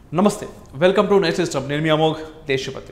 నమస్తే welcome to nature స్టమ్ నేను మీ అమోఘ్ దేశపతి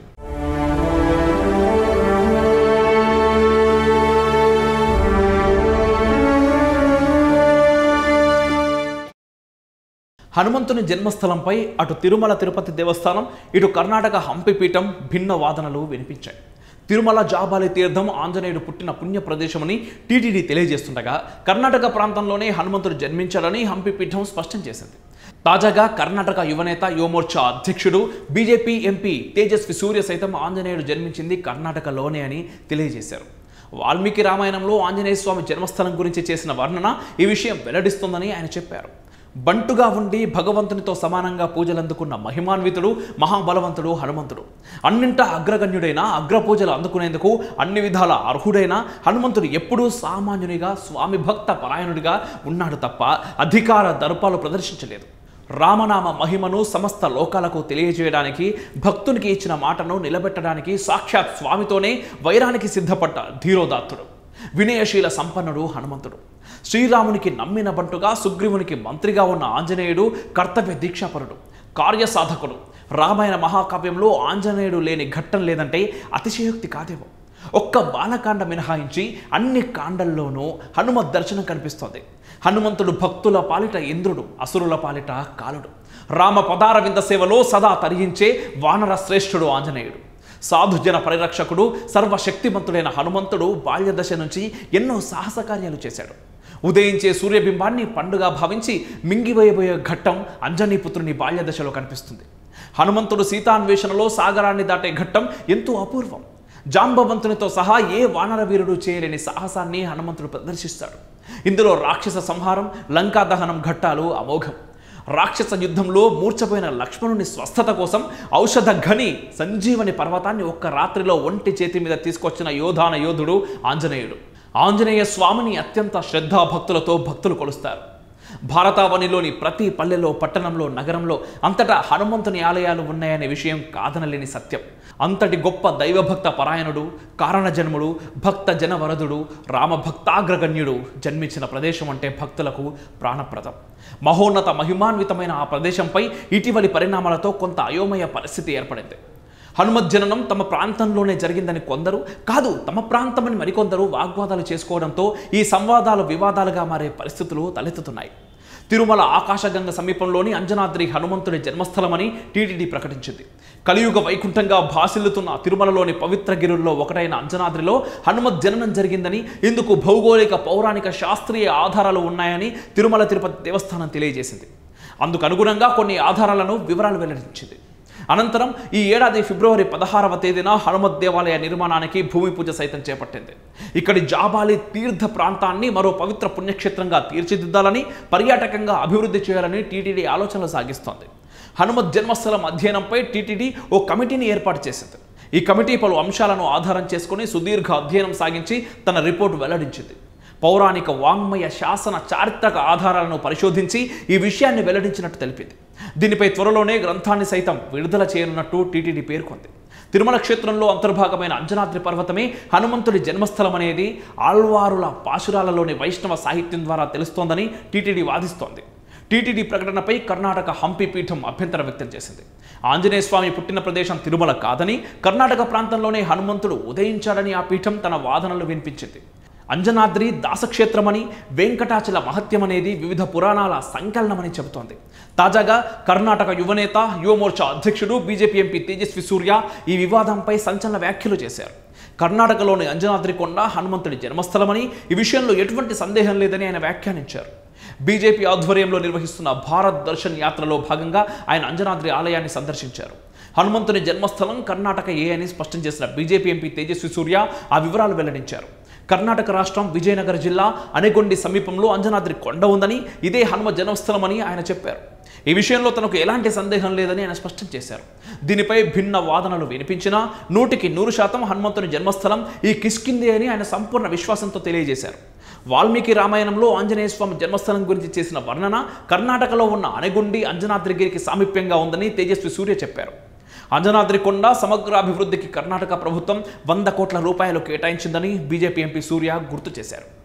హనుమంతుని జన్మస్థలంపై అటు తిరుమల తిరుపతి దేవస్థానం ఇటు కర్ణాటక హంపి పీఠం భిన్న వాదనలు వినిపించాయి తిరుమల జాబాలి తీర్థం ఆంజనేయుడు పుట్టిన పుణ్య ప్రదేశమని టీటీడీ తెలియజేస్తుండగా కర్ణాటక ప్రాంతంలోనే హనుమంతుడు జన్మించాలని హంపి పీఠం స్పష్టం చేసింది తాజాగా కర్ణాటక యువనేత యువమోర్చా అధ్యక్షుడు బీజేపీ ఎంపీ తేజస్వి సూర్య సైతం ఆంజనేయుడు జన్మించింది కర్ణాటకలోనే అని తెలియజేశారు వాల్మీకి రామాయణంలో ఆంజనేయ స్వామి జన్మస్థలం గురించి చేసిన వర్ణన ఈ విషయం వెల్లడిస్తుందని ఆయన చెప్పారు బంటుగా ఉండి భగవంతునితో సమానంగా పూజలందుకున్న మహిమాన్వితుడు మహాబలవంతుడు హనుమంతుడు అన్నింటా అగ్రగణ్యుడైన అగ్రపూజలు అందుకునేందుకు అన్ని విధాల అర్హుడైన హనుమంతుడు ఎప్పుడూ సామాన్యునిగా స్వామి భక్త పరాయణుడిగా ఉన్నాడు తప్ప అధికార దర్పాలు ప్రదర్శించలేదు రామనామ మహిమను సమస్త లోకాలకు తెలియజేయడానికి భక్తునికి ఇచ్చిన మాటను నిలబెట్టడానికి సాక్షాత్ స్వామితోనే వైరానికి సిద్ధపడ్డ ధీరోదాత్తుడు వినయశీల సంపన్నుడు హనుమంతుడు శ్రీరామునికి నమ్మిన బంటుగా సుగ్రీవునికి మంత్రిగా ఉన్న ఆంజనేయుడు కర్తవ్య దీక్షాపరుడు కార్యసాధకుడు రామాయణ మహాకావ్యంలో ఆంజనేయుడు లేని ఘట్టం లేదంటే అతిశయోక్తి కాదేమో ఒక్క బాలకాండ మినహాయించి అన్ని కాండల్లోనూ హనుమత్ దర్శనం కనిపిస్తోంది హనుమంతుడు భక్తుల పాలిట ఇంద్రుడు అసురుల పాలిట కాలుడు రామ పదార వింద సేవలో సదా తరించే వానర శ్రేష్ఠుడు ఆంజనేయుడు సాధుజన పరిరక్షకుడు సర్వశక్తిమంతుడైన హనుమంతుడు బాల్యదశ నుంచి ఎన్నో సాహస కార్యాలు చేశాడు ఉదయించే సూర్యబింబాన్ని పండుగ భావించి మింగివేయబోయే ఘట్టం అంజనీపుత్రుని బాల్యదశలో కనిపిస్తుంది హనుమంతుడు సీతాన్వేషణలో సాగరాన్ని దాటే ఘట్టం ఎంతో అపూర్వం జాంబవంతునితో సహా ఏ వానర వీరుడు చేయలేని సాహసాన్ని హనుమంతుడు ప్రదర్శిస్తాడు ఇందులో రాక్షస సంహారం లంకా దహనం ఘట్టాలు అమోఘం రాక్షస యుద్ధంలో మూర్చపోయిన లక్ష్మణుని స్వస్థత కోసం ఔషధ ఘని సంజీవని పర్వతాన్ని ఒక్క రాత్రిలో ఒంటి చేతి మీద తీసుకొచ్చిన యోధాన యోధుడు ఆంజనేయుడు ఆంజనేయ స్వామిని అత్యంత శ్రద్ధాభక్తులతో భక్తులు కొలుస్తారు భారతావనిలోని ప్రతి పల్లెలో పట్టణంలో నగరంలో అంతటా హనుమంతుని ఆలయాలు ఉన్నాయనే విషయం కాదనలేని సత్యం అంతటి గొప్ప దైవభక్త పరాయణుడు కారణజన్ముడు భక్త జనవరదుడు రామభక్తాగ్రగణ్యుడు జన్మించిన ప్రదేశం అంటే భక్తులకు ప్రాణప్రదం మహోన్నత మహిమాన్వితమైన ఆ ప్రదేశంపై ఇటీవలి పరిణామాలతో కొంత అయోమయ పరిస్థితి ఏర్పడింది హనుమత్ జననం తమ ప్రాంతంలోనే జరిగిందని కొందరు కాదు తమ ప్రాంతమని మరికొందరు వాగ్వాదాలు చేసుకోవడంతో ఈ సంవాదాలు వివాదాలుగా మారే పరిస్థితులు తలెత్తుతున్నాయి తిరుమల ఆకాశగంగ సమీపంలోని అంజనాద్రి హనుమంతుడి జన్మస్థలమని టీటీడీ ప్రకటించింది కలియుగ వైకుంఠంగా భాసిల్లుతున్న తిరుమలలోని పవిత్ర గిరుల్లో ఒకటైన అంజనాద్రిలో హనుమత్ జననం జరిగిందని ఇందుకు భౌగోళిక పౌరాణిక శాస్త్రీయ ఆధారాలు ఉన్నాయని తిరుమల తిరుపతి దేవస్థానం తెలియజేసింది అందుకు అనుగుణంగా కొన్ని ఆధారాలను వివరాలు వెల్లడించింది అనంతరం ఈ ఏడాది ఫిబ్రవరి పదహారవ తేదీన హనుమత్ దేవాలయ నిర్మాణానికి భూమి పూజ సైతం చేపట్టింది ఇక్కడి జాబాలి తీర్థ ప్రాంతాన్ని మరో పవిత్ర పుణ్యక్షేత్రంగా తీర్చిదిద్దాలని పర్యాటకంగా అభివృద్ధి చేయాలని టీటీడీ ఆలోచనలు సాగిస్తోంది హనుమత్ జన్మస్థలం అధ్యయనంపై టీటీడీ ఓ కమిటీని ఏర్పాటు చేసింది ఈ కమిటీ పలు అంశాలను ఆధారం చేసుకుని సుదీర్ఘ అధ్యయనం సాగించి తన రిపోర్టు వెల్లడించింది పౌరాణిక వాంగ్మయ శాసన చారిత్రక ఆధారాలను పరిశోధించి ఈ విషయాన్ని వెల్లడించినట్టు తెలిపింది దీనిపై త్వరలోనే గ్రంథాన్ని సైతం విడుదల చేయనున్నట్టు టీటీడీ పేర్కొంది తిరుమల క్షేత్రంలో అంతర్భాగమైన అంజనాద్రి పర్వతమే హనుమంతుడి జన్మస్థలం అనేది ఆళ్వారుల పాశురాలలోని వైష్ణవ సాహిత్యం ద్వారా తెలుస్తోందని టీటీడీ వాదిస్తోంది టీటీడీ ప్రకటనపై కర్ణాటక హంపి పీఠం అభ్యంతరం వ్యక్తం చేసింది ఆంజనేయ స్వామి పుట్టిన ప్రదేశం తిరుమల కాదని కర్ణాటక ప్రాంతంలోనే హనుమంతుడు ఉదయించాడని ఆ పీఠం తన వాదనలు వినిపించింది అంజనాద్రి దాసక్షేత్రమని వెంకటాచల మహత్యం అనేది వివిధ పురాణాల సంకలనమని చెబుతోంది తాజాగా కర్ణాటక యువనేత యువమోర్చా అధ్యక్షుడు బీజేపీ ఎంపీ తేజస్వి సూర్య ఈ వివాదంపై సంచలన వ్యాఖ్యలు చేశారు కర్ణాటకలోని అంజనాద్రి కొండ హనుమంతుడి జన్మస్థలమని ఈ విషయంలో ఎటువంటి సందేహం లేదని ఆయన వ్యాఖ్యానించారు బీజేపీ ఆధ్వర్యంలో నిర్వహిస్తున్న భారత్ దర్శన్ యాత్రలో భాగంగా ఆయన అంజనాద్రి ఆలయాన్ని సందర్శించారు హనుమంతుని జన్మస్థలం కర్ణాటక ఏ అని స్పష్టం చేసిన బీజేపీ ఎంపీ తేజస్వి సూర్య ఆ వివరాలు వెల్లడించారు కర్ణాటక రాష్ట్రం విజయనగర జిల్లా అనెగొండి సమీపంలో అంజనాద్రి కొండ ఉందని ఇదే హనుమ జన్మస్థలమని ఆయన చెప్పారు ఈ విషయంలో తనకు ఎలాంటి సందేహం లేదని ఆయన స్పష్టం చేశారు దీనిపై భిన్న వాదనలు వినిపించినా నూటికి నూరు శాతం హనుమంతుని జన్మస్థలం ఈ కిష్కిందే అని ఆయన సంపూర్ణ విశ్వాసంతో తెలియజేశారు వాల్మీకి రామాయణంలో ఆంజనేయ స్వామి జన్మస్థలం గురించి చేసిన వర్ణన కర్ణాటకలో ఉన్న అనెగుండి అంజనాద్రిగిరికి సామీప్యంగా ఉందని తేజస్వి సూర్య చెప్పారు అంజనాద్రి కొండ సమగ్రాభివృద్ధికి కర్ణాటక ప్రభుత్వం వంద కోట్ల రూపాయలు కేటాయించిందని బీజేపీ ఎంపీ సూర్య గుర్తు చేశారు